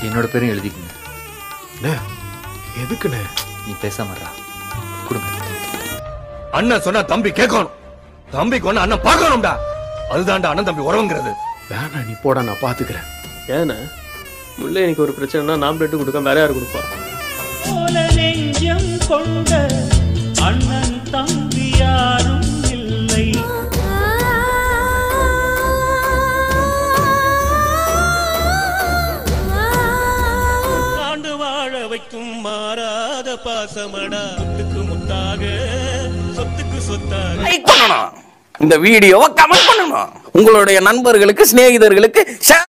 என்னோட பேரையும் எழுதிக்கங்க அண்ணே எதுக்குண்ணே நீ பேசாமறா கொடுங்க அண்ணன் சொன்னா தம்பி கேட்கணும் தம்பிக்கு ஒண்ணு அண்ணன் பார்க்கணும்டா அதுதான்டா அண்ணன் தம்பி உறவுங்கிறது வேணாம் நீ போடா நான் பாத்துக்கிறேன் ஏண்ணே முல்லை எனக்கு ஒரு பிரச்சனைனா நான் பிளட்டு கொடுக்க வேற யார் கொடுப்பா போல நெஞ்சம் கொண்ட அண்ணன் தம்பி யாரும் இல்லை ஆண்டு வாழ வைக்கும் மாறாத பாசமடா சொத்துக்கு முத்தாக சொத்துக்கு சொத்தாக லைக் பண்ணணும் இந்த வீடியோவை கமெண்ட் பண்ணணும் உங்களுடைய நண்பர்களுக்கு சிநேகிதர்களுக்கு share